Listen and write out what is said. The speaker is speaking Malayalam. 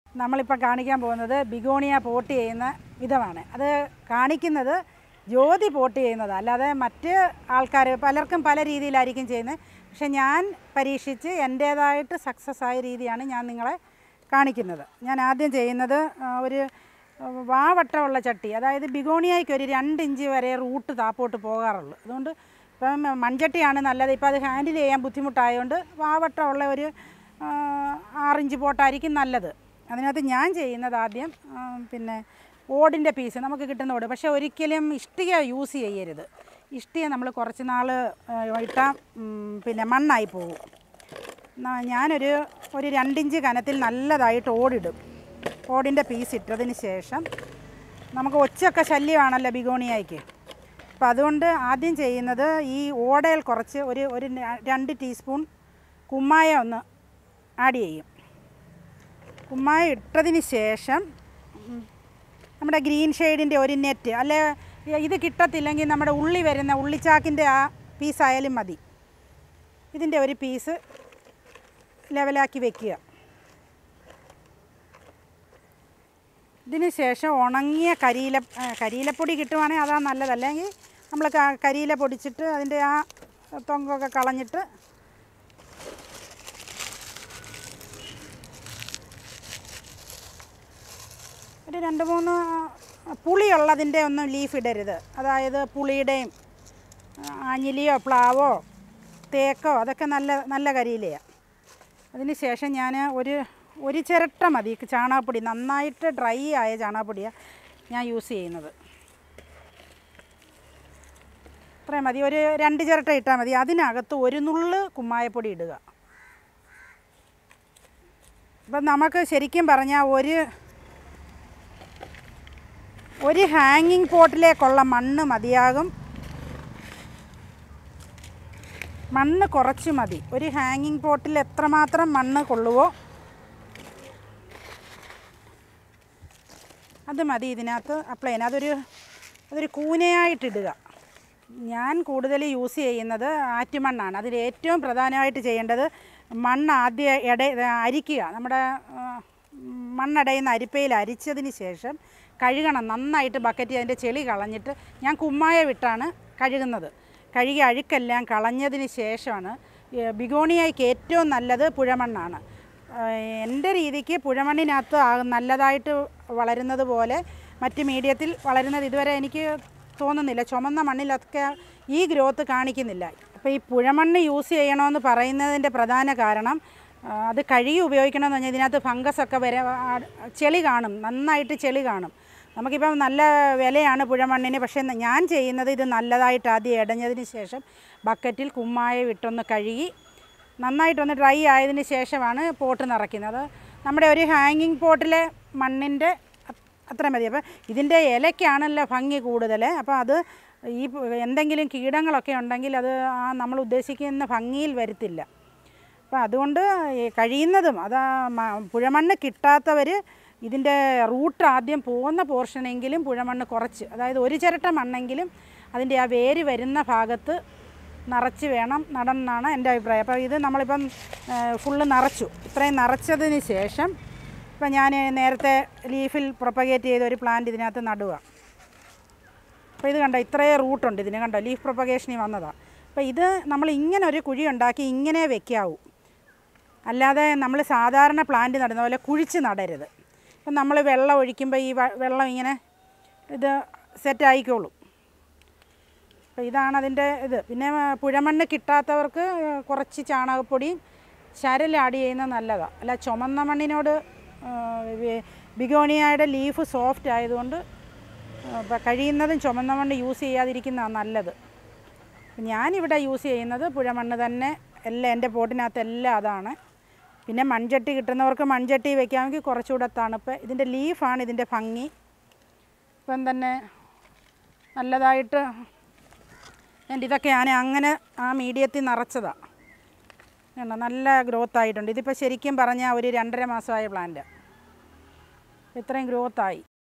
നമ്മളിപ്പോൾ കാണിക്കാൻ പോകുന്നത് ബിഗോണിയ പോട്ട് ചെയ്യുന്ന വിധമാണ് അത് കാണിക്കുന്നത് ജ്യോതി പോട്ട് ചെയ്യുന്നത് അല്ലാതെ മറ്റ് ആൾക്കാർ പലർക്കും പല രീതിയിലായിരിക്കും ചെയ്യുന്നത് പക്ഷെ ഞാൻ പരീക്ഷിച്ച് എൻ്റേതായിട്ട് സക്സസ് ആയ രീതിയാണ് ഞാൻ നിങ്ങളെ കാണിക്കുന്നത് ഞാൻ ആദ്യം ചെയ്യുന്നത് ആ, ഒരു വാവട്ടമുള്ള ചട്ടി അതായത് ബിഗോണിയയ്ക്ക് ഒരു രണ്ട് ഇഞ്ച് വരെ റൂട്ട് താപ്പോട്ട് പോകാറുള്ളൂ അതുകൊണ്ട് ഇപ്പം മൺചട്ടിയാണ് നല്ലത് ഇപ്പം അത് ഹാൻഡിൽ ചെയ്യാൻ ബുദ്ധിമുട്ടായതുകൊണ്ട് വാവട്ടമുള്ള ഒരു ആ, ആറിഞ്ച് പോട്ടായിരിക്കും നല്ലത് അതിനകത്ത് ഞാൻ ചെയ്യുന്നത് ആദ്യം ആ, പിന്നെ ഓടിൻ്റെ പീസ് നമുക്ക് കിട്ടുന്ന ഓട് പക്ഷേ ഒരിക്കലും ഇഷ്ടിക യൂസ് ചെയ്യരുത് ഇഷ്ടിക നമ്മൾ കുറച്ച് നാൾ ഇട്ടാൽ പിന്നെ മണ്ണായി പോകും ന- ഞാനൊരു ഒരു രണ്ടിഞ്ച് കനത്തിൽ നല്ലതായിട്ട് ഓടിടും ഓടിൻ്റെ പീസ് ഇട്ടതിന് ശേഷം നമുക്ക് ഒച്ചയൊക്കെ ശല്യമാണല്ലോ ബിഗോണിയായിക്ക് അപ്പം അതുകൊണ്ട് ആദ്യം ചെയ്യുന്നത് ഈ ഓടയിൽ കുറച്ച് ഒരു ഒരു ര- രണ്ട് ടീസ്പൂൺ കുമ്മായ ഒന്ന് ആഡ് ചെയ്യും കുമ്മായ ഇട്ടതിന് ശേഷം ഉം, നമ്മുടെ ഗ്രീൻ ഷെയ്ഡിൻ്റെ ഒരു നെറ്റ് അല്ലെ ഇത് കിട്ടത്തില്ലെങ്കിൽ നമ്മുടെ ഉള്ളി വരുന്ന ഉള്ളിച്ചാക്കിൻ്റെ ആ പീസായാലും മതി ഇതിൻ്റെ ഒരു പീസ് ലെവലാക്കി വെക്കുക ഇതിന് ശേഷം ഉണങ്ങിയ കരിയില ആ, കരിയിലപ്പൊടി കിട്ടുവാണെങ്കിൽ അതാ നല്ലത് അല്ലെങ്കിൽ നമ്മൾ ക- കരിയില പൊടിച്ചിട്ട് അതിൻ്റെ ആ തൊങ്കൊക്കെ കളഞ്ഞിട്ട് ഒരു രണ്ട് മൂന്ന് പുളിയുള്ളതിൻ്റെ ഒന്നും ലീഫ് ഇടരുത് അതായത് പുളിയുടെയും ആ, ആഞ്ഞിലിയോ പ്ലാവോ തേക്കോ അതൊക്കെ നല്ല നല്ല കരിയിലയാണ് അതിന് ശേഷം ഞാൻ ഒരു ഒരു ചിരട്ട മതി ചാണകപ്പൊടി നന്നായിട്ട് ഡ്രൈ ആയ ചാണകപ്പൊടിയാണ് ഞാൻ യൂസ് ചെയ്യുന്നത് അത്രയും മതി ഒരു രണ്ട് ചിരട്ട ഇട്ടാൽ മതി അതിനകത്ത് ഒരു നുള്ള് കുമ്മായപ്പൊടി ഇടുക അപ്പം നമുക്ക് ശരിക്കും പറഞ്ഞാൽ ഒരു ഒരു ഹാങ്ങിങ് പോട്ടിലേക്കുള്ള മണ്ണ് മതിയാകും മണ്ണ് കുറച്ച് മതി ഒരു ഹാങ്ങിങ് പോട്ടിൽ എത്രമാത്രം മണ്ണ് കൊള്ളുവോ അത് മതി ഇതിനകത്ത് അപ്ലൈ ചെയ്യാൻ അതൊരു അതൊരു കൂനയായിട്ടിടുക ഞാൻ കൂടുതൽ യൂസ് ചെയ്യുന്നത് ആറ്റുമണ്ണാണ് അതിൽ ഏറ്റവും പ്രധാനമായിട്ട് ചെയ്യേണ്ടത് മണ്ണ് ആദ്യം ഇട അരിക്കുക നമ്മുടെ ആ, മണ്ണടയുന്ന അരിപ്പയിൽ അരിച്ചതിന് ശേഷം കഴുകണം നന്നായിട്ട് ബക്കറ്റ് അതിൻ്റെ ചെളി കളഞ്ഞിട്ട് ഞാൻ കുമ്മായ വിട്ടാണ് കഴുകുന്നത് കഴുകി അഴുക്കെല്ലാം കളഞ്ഞതിന് ശേഷമാണ് ഈ ബിഗോണിയയ്ക്ക് ഏറ്റവും നല്ലത് പുഴമണ്ണാണ് ആഹ് എൻ്റെ രീതിക്ക് പുഴമണ്ണിനകത്ത് ആ നല്ലതായിട്ട് വളരുന്നത് പോലെ മറ്റ് മീഡിയത്തിൽ വളരുന്നത് ഇതുവരെ എനിക്ക് തോന്നുന്നില്ല ചുമന്ന മണ്ണിലൊക്കെ ഈ ഗ്രോത്ത് കാണിക്കുന്നില്ല അപ്പോൾ ഈ പുഴമണ്ണ് യൂസ് ചെയ്യണമെന്ന് പറയുന്നതിൻ്റെ പ്രധാന കാരണം ആ, അത് കഴുകി ഉപയോഗിക്കണമെന്ന് പറഞ്ഞാൽ ഇതിനകത്ത് ഫംഗസ് ഒക്കെ വരെ ആ, ചെളി കാണും നന്നായിട്ട് ചെളി കാണും നമുക്കിപ്പം നല്ല വിലയാണ് പുഴമണ്ണിന് പക്ഷേ ന- ഞാൻ ചെയ്യുന്നത് ഇത് നല്ലതായിട്ട് ആദ്യം ഇടഞ്ഞതിന് ശേഷം ബക്കറ്റിൽ കുമ്മായ ഇട്ടൊന്ന് കഴുകി നന്നായിട്ടൊന്ന് ഡ്രൈ ആയതിന് ശേഷമാണ് പോട്ട് നിറയ്ക്കുന്നത് നമ്മുടെ ഒരു ഹാങ്ങിങ് പോട്ടിലെ മണ്ണിൻ്റെ അത്ര മതി അപ്പോൾ ഇതിൻ്റെ ഇലയ്ക്കാണല്ലോ ഭംഗി കൂടുതൽ അപ്പോൾ അത് ഈ പ് എന്തെങ്കിലും കീടങ്ങളൊക്കെ ഉണ്ടെങ്കിൽ അത് ആ നമ്മൾ ഉദ്ദേശിക്കുന്ന ഭംഗിയിൽ വരുത്തില്ല അപ്പോൾ അതുകൊണ്ട് ഈ കഴിയുന്നതും അത് ആ മ- പുഴമണ്ണ് കിട്ടാത്തവർ ഇതിൻ്റെ റൂട്ട് ആദ്യം പോകുന്ന പോർഷനെങ്കിലും പുഴമണ്ണ് കുറച്ച് അതായത് ഒരു ചിരട്ട മണ്ണെങ്കിലും അതിൻ്റെ ആ വേര് വരുന്ന ഭാഗത്ത് നിറച്ച് വേണം നടണമെന്നാണ് എൻ്റെ അഭിപ്രായം അപ്പോൾ ഇത് നമ്മളിപ്പം ഫുള്ള് നിറച്ചു ഇത്രയും നിറച്ചതിന് ശേഷം ഇപ്പം ഞാൻ നേരത്തെ ലീഫിൽ പ്രൊപ്പഗേറ്റ് ചെയ്ത ഒരു പ്ലാന്റ് ഇതിനകത്ത് നടുക അപ്പോൾ ഇത് കണ്ടോ ഇത്രയും റൂട്ടുണ്ട് ഇതിന് കണ്ടോ ലീഫ് പ്രൊപ്പഗേഷനിൽ വന്നതാണ് അപ്പോൾ ഇത് നമ്മൾ ഇങ്ങനെ ഒരു കുഴി ഉണ്ടാക്കി ഇങ്ങനെ വെക്കാവൂ അല്ലാതെ നമ്മൾ സാധാരണ പ്ലാന്റ് നടുന്ന പോലെ കുഴിച്ച് നടരുത് ഇപ്പം നമ്മൾ വെള്ളം ഒഴിക്കുമ്പോൾ ഈ വ- വെള്ളം ഇങ്ങനെ ഇത് സെറ്റ് ആയിക്കോളും അപ്പോൾ ഇതാണ് അതിൻ്റെ ഇത് പിന്നെ ആ, പുഴമണ്ണ് കിട്ടാത്തവർക്ക് ആ, കുറച്ച് ചാണകപ്പൊടിയും ശരൽ ആഡ് ചെയ്യുന്നത് നല്ലതാണ് അല്ല ചുമന്ന മണ്ണിനോട് ആ, വി- ബിഗോണിയയുടെ ലീഫ് സോഫ്റ്റ് ആയതുകൊണ്ട് ആ, ഇപ്പം കഴിയുന്നതും ചുമന്ന മണ്ണ് യൂസ് ചെയ്യാതിരിക്കുന്നതാണ് നല്ലത് ഞാനിവിടെ യൂസ് ചെയ്യുന്നത് പുഴമണ്ണ് തന്നെ എല്ലാം എൻ്റെ പോട്ടിനകത്ത് എല്ലാം അതാണ് പിന്നെ മൺചട്ടി കിട്ടുന്നവർക്ക് മൺചട്ടി വെക്കാമെങ്കിൽ കുറച്ചുകൂടെ തണുപ്പ് ഇതിൻ്റെ ലീഫാണ് ഇതിൻ്റെ ഭംഗി ഇപ്പം തന്നെ നല്ലതായിട്ട് എൻ്റെ ഇതൊക്കെ ഞാൻ അങ്ങനെ ആ മീഡിയത്തിൽ നിറച്ചതാണ് കണ്ടോ നല്ല ഗ്രോത്ത് ആയിട്ടുണ്ട് ഇതിപ്പോൾ ശരിക്കും പറഞ്ഞാൽ ഒരു രണ്ടര മാസമായ പ്ലാന്റ് ഇത്രയും ഗ്രോത്തായി